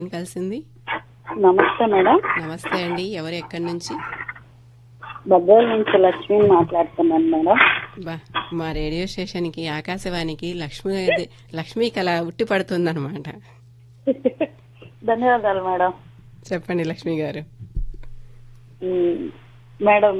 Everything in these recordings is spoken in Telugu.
కలిసింది నమస్తే మేడం నమస్తే అండి ఎవరు ఎక్కడి నుంచి బద్దోల్ నుంచి లక్ష్మి మాట్లాడుతున్నాను మేడం బా మా రేడియో స్టేషన్కి ఆకాశవాణికి లక్ష్మీ లక్ష్మీ కళ ఉట్టి పడుతుందన్నమాట ధన్యవాదాలు మేడం చెప్పండి లక్ష్మి గారు ఉమ్, మేడం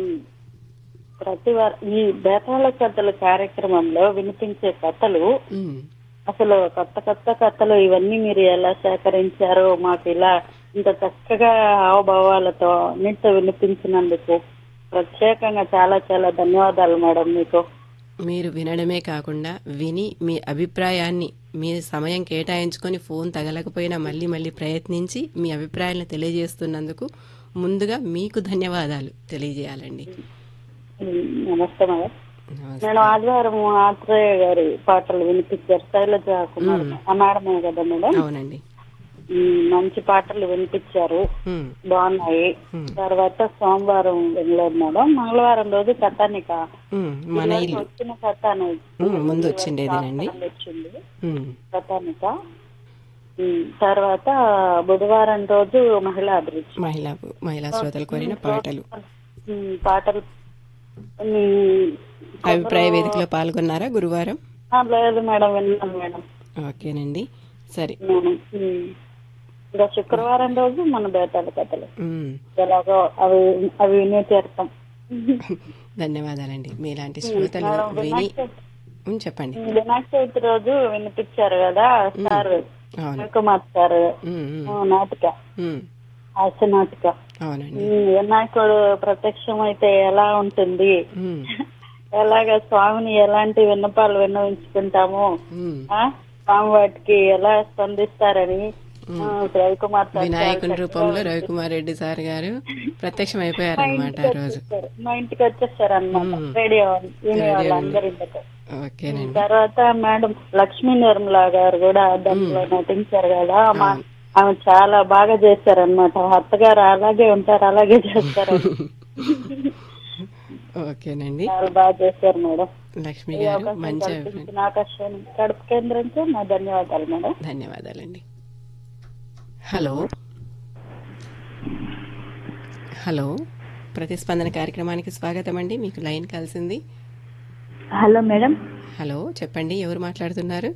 ప్రతి వార ఈ బేతాళ కథల కార్యక్రమంలో వినిపించే కథలు ఉమ్, అసలు కొత్త కొత్త కథలు ఇవన్నీ మీరు ఎలా సేకరించారో మాకు ఇలా ఇంత చక్కగా హావభావాలతో అన్నిటితో వినిపించినందుకు ప్రత్యేకంగా చాలా చాలా ధన్యవాదాలు మేడం మీకు మీరు వినడమే కాకుండా విని మీ అభిప్రాయాన్ని మీ సమయం కేటాయించుకొని ఫోన్ తగలకపోయినా మళ్ళీ మళ్ళీ ప్రయత్నించి మీ అభిప్రాయాలను తెలియజేస్తున్నందుకు ముందుగా మీకు ధన్యవాదాలు తెలియజేయాలండి ఉమ్, నమస్తే మేడం నమస్తే. నేను ఆదివారం ఆత్రేయ గారి పాటలు వినిపించారు శైలజ కుమార్ ఆ మేడమే కదా మేడం అవునండి ఉమ్, మంచి పాటలు వినిపించారు ఉమ్, బాగున్నాయి ఉమ్, తర్వాత సోమవారం వెళ్ళలేదు మేడం మంగళవారం రోజు కథానిక ఉమ్, మన ఇల్లు వచ్చిన కథానిక ఉమ్, ముందు వచ్చిండేదేనండి వచ్చింది ఉమ్, కథానిక ఉమ్, తర్వాత బుధవారం రోజు మహిళా అభిరుచి మహిళా మహిళా శ్రోతలు కోరిన పాటలు ఉమ్, పాటలు ఉమ్, అభిప్రాయ వేదికలో పాల్గొన్నారా గురువారం ఆ, లేదు మేడం విన్నాను మేడం ఓకేనండి సరే నేను ఉమ్, ఇంకా శుక్రవారం రోజు మన బేతాల కథలు ఉమ్, ఎలాగో అవి అవి వినే తీర్థం ధన్యవాదాలండి మీలాంటి శ్రోతలు మేడం, విని వినాయక చవితి- ఉమ్, చెప్పండి వినాయక చవితి రోజు వినిపించారు కదా సార్ అవును కుమార్ సార్ ఉమ్, ఉమ్, ఆ, నాటిక ఉమ్, హాస్య నాటిక అవునండి ఉమ్, వినాయకుడు ప్రత్యక్షమైతే ఎలా ఉంటుంది ఉమ్, ఎలాగ స్వామిని ఎలాంటి విన్నపాలు విన్నవించుకుంటాము ఉమ్, ఆ స్వామి వాటికి ఎలా స్పందిస్తారని ఆ, రవికుమార్ సార్ వినాయకుని రూపంలో రవికుమార్ రెడ్డి సార్ గారు ప్రత్యక్షం అయిపోయారనమాట ఆ రోజు వచ్చేసారు. మా ఇంటికి వచ్చేసారు అనమాట రేడియో వినే వాళ్ళందరి ఇంటికి ఓకేనండి తర్వాత మేడం లక్ష్మీ నిర్మల గారు కూడా దాంట్లో నటించారు కదా మా- ఆమె చాలా బాగా చేశారనమాట అత్తగారు అలాగే ఉంటారు అలాగే చేస్తారు ఓకేనండి చాలా బాగా చేశారు మేడం లక్ష్మి ఈ గారు అవకాశం మంచి కల్పించిన ఆకాశవాణి కడప కేంద్రంతో నా ధన్యవాదాలు మేడం ధన్యవాదాలండి హలో హలో ప్రతిస్పందన కార్యక్రమానికి స్వాగతం అండి మీకు లైన్ కలిసింది హలో మేడం హలో చెప్పండి ఎవరు మాట్లాడుతున్నారు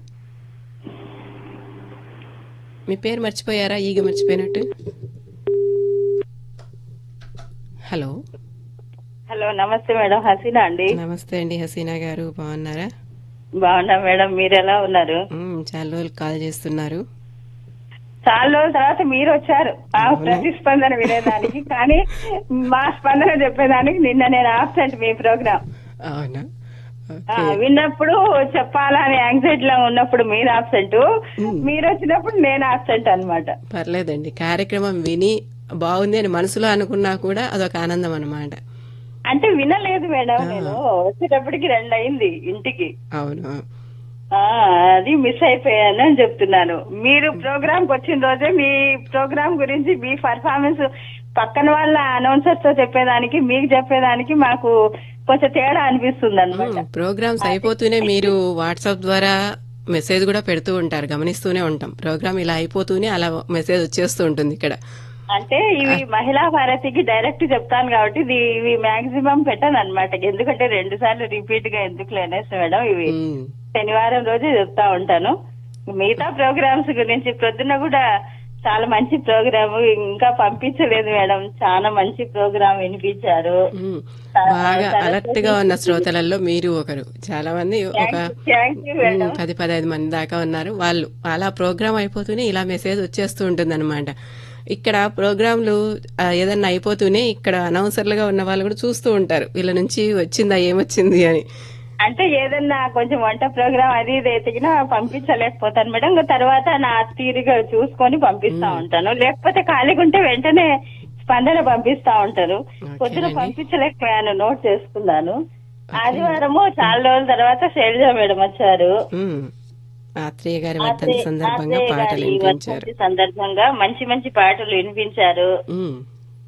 మీ పేరు మర్చిపోయారా ఈగ మర్చిపోయినట్టు హలో హలో నమస్తే మేడం హసీనా అండి నమస్తే అండి హసీనా గారు బాగున్నారా బాగున్నా మేడం మీరు ఎలా ఉన్నారు మ్మ్, చాలా రోజులు కాల్ చేస్తున్నారు చాలా రోజుల తర్వాత మీరు వచ్చారు ఆ ప్రతిస్పందన వినేదానికి కానీ మా స్పందన చెప్పేదానికి నిన్న నేను ఆబ్సెంట్ మీ ప్రోగ్రామ్ అవునా ఆ, విన్నప్పుడు చెప్పాలని యాంగ్జైటీ లో ఉన్నప్పుడు మీరు ఆబ్సెంట్ మీరు వచ్చినప్పుడు నేను ఆబ్సెంట్ అన్నమాట పర్లేదండి కార్యక్రమం విని బాగుంది అని మనసులో అనుకున్నా కూడా అదొక ఆనందం అన్నమాట అంటే వినలేదు మేడం నేను వచ్చేటప్పటికి రెండు అయింది ఇంటికి అవును ఆ అది మిస్ అయిపోయాను అని చెప్తున్నాను మీరు ప్రోగ్రామ్ కి వచ్చిన రోజే మీ ప్రోగ్రామ్ గురించి మీ పర్ఫార్మెన్స్ పక్కన వాళ్ళ అనౌన్సర్స్ తో చెప్పేదానికి మీకు చెప్పేదానికి మాకు కొంచెం తేడా అనిపిస్తుంది అనమాట ప్రోగ్రామ్స్ అయిపోతూనే మీరు వాట్సాప్ ద్వారా మెసేజ్ కూడా పెడుతూ ఉంటారు గమనిస్తూనే ఉంటాం ప్రోగ్రామ్ ఇలా అయిపోతూనే అలా మెసేజ్ వచ్చేస్తూ ఉంటుంది ఇక్కడ అంటే ఇవి మహిళా భారతికి డైరెక్ట్ చెప్తాను కాబట్టి ఇది ఇవి మాక్సిమం పెట్టాను అనమాట ఎందుకంటే రెండు సార్లు రిపీట్ గా ఎందుకు లేనేసి మేడం ఇవి మ్మ్. శనివారం రోజు చెప్తా ఉంటాను మిగతా ప్రోగ్రామ్స్ గురించి ప్రొద్దున కూడా చాలా మంచి ప్రోగ్రామ్ ఇంకా పంపించలేదు మేడం చాలా మంచి ప్రోగ్రామ్ వినిపించారు మ్మ్. బాగా అలర్ట్ గా ఉన్న శ్రోతలలో మీరు ఒకరు చాలా మంది ఒక థ్యాంక్ యూ మ్మ్, పది పదహైదు మంది దాకా ఉన్నారు వాళ్ళు అలా ప్రోగ్రామ్ అయిపోతూనే ఇలా మెసేజ్ వచ్చేస్తూ ఉంటుంది ఇక్కడ ప్రోగ్రాంలు ఆ, ఏదన్నా అయిపోతూనే ఇక్కడ అనౌన్సర్లుగా ఉన్న వాళ్ళు కూడా చూస్తూ ఉంటారు వీళ్ళ నుంచి వచ్చిందా ఏమొచ్చింది అని అంటే ఏదన్నా కొంచెం వంట ప్రోగ్రామ్ అది ఇది ఎతికినా పంపించలేకపోతాను మేడం ఇంకా తర్వాత నా తీరుగా చూసుకొని పంపిస్తా ఉంటాను లేకపోతే ఖాళీగా ఉంటే వెంటనే స్పందన పంపిస్తా ఉంటారు పొద్దున పంపించలేకపోయాను నోట్ చేసుకున్నాను ఆదివారము చాలా రోజుల తర్వాత శైలజ మేడం వచ్చారు మ్మ్. ఆత్రేయ గారి వర్ధంతి సందర్భంగా ఆత్రేయ పాటలు గారి వినిపించారు వర్ధంతి సందర్భంగా మంచి మంచి పాటలు వినిపించారు మ్మ్.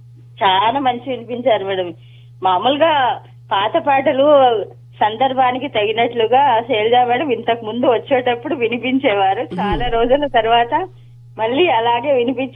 చాలా మంచి వినిపించారు మేడం మామూలుగా పాత పాటలు సందర్భానికి తగినట్లుగా శైలజా మేడం ఇంతకు ముందు వచ్చేటప్పుడు వినిపించేవారు చాలా రోజుల తర్వాత మళ్ళీ అలాగే వినిపించ